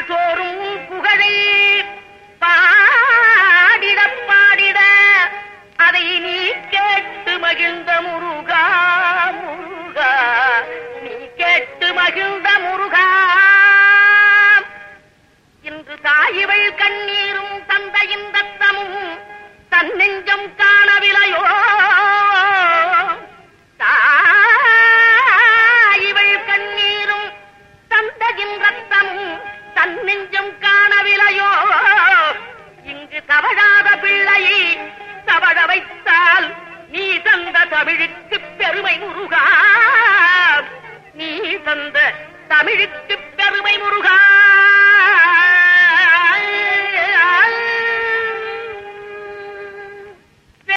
பாசோரும் புகழை பாடிட பாடிட அதை நீ கேட்டு மகிழ்ந்த முருகா முருகா நீ கேட்டு மகிழ்ந்த முருகா இன்று தாயிவள் கண்ணீரும் தந்தையின் தத்தமும் தன்னெஞ்சம் காணவிலையோ தாயிவள் கண்ணீரும் தந்தையின் ரத்தமும் தன்னெஞ்சம் காணவிலையோ இங்கு தவழாத பிள்ளையை தவழ வைத்தால் நீ தந்த தமிழுக்கு பெருமை முருகா நீ தந்த தமிழுக்கு பெருமை முருகா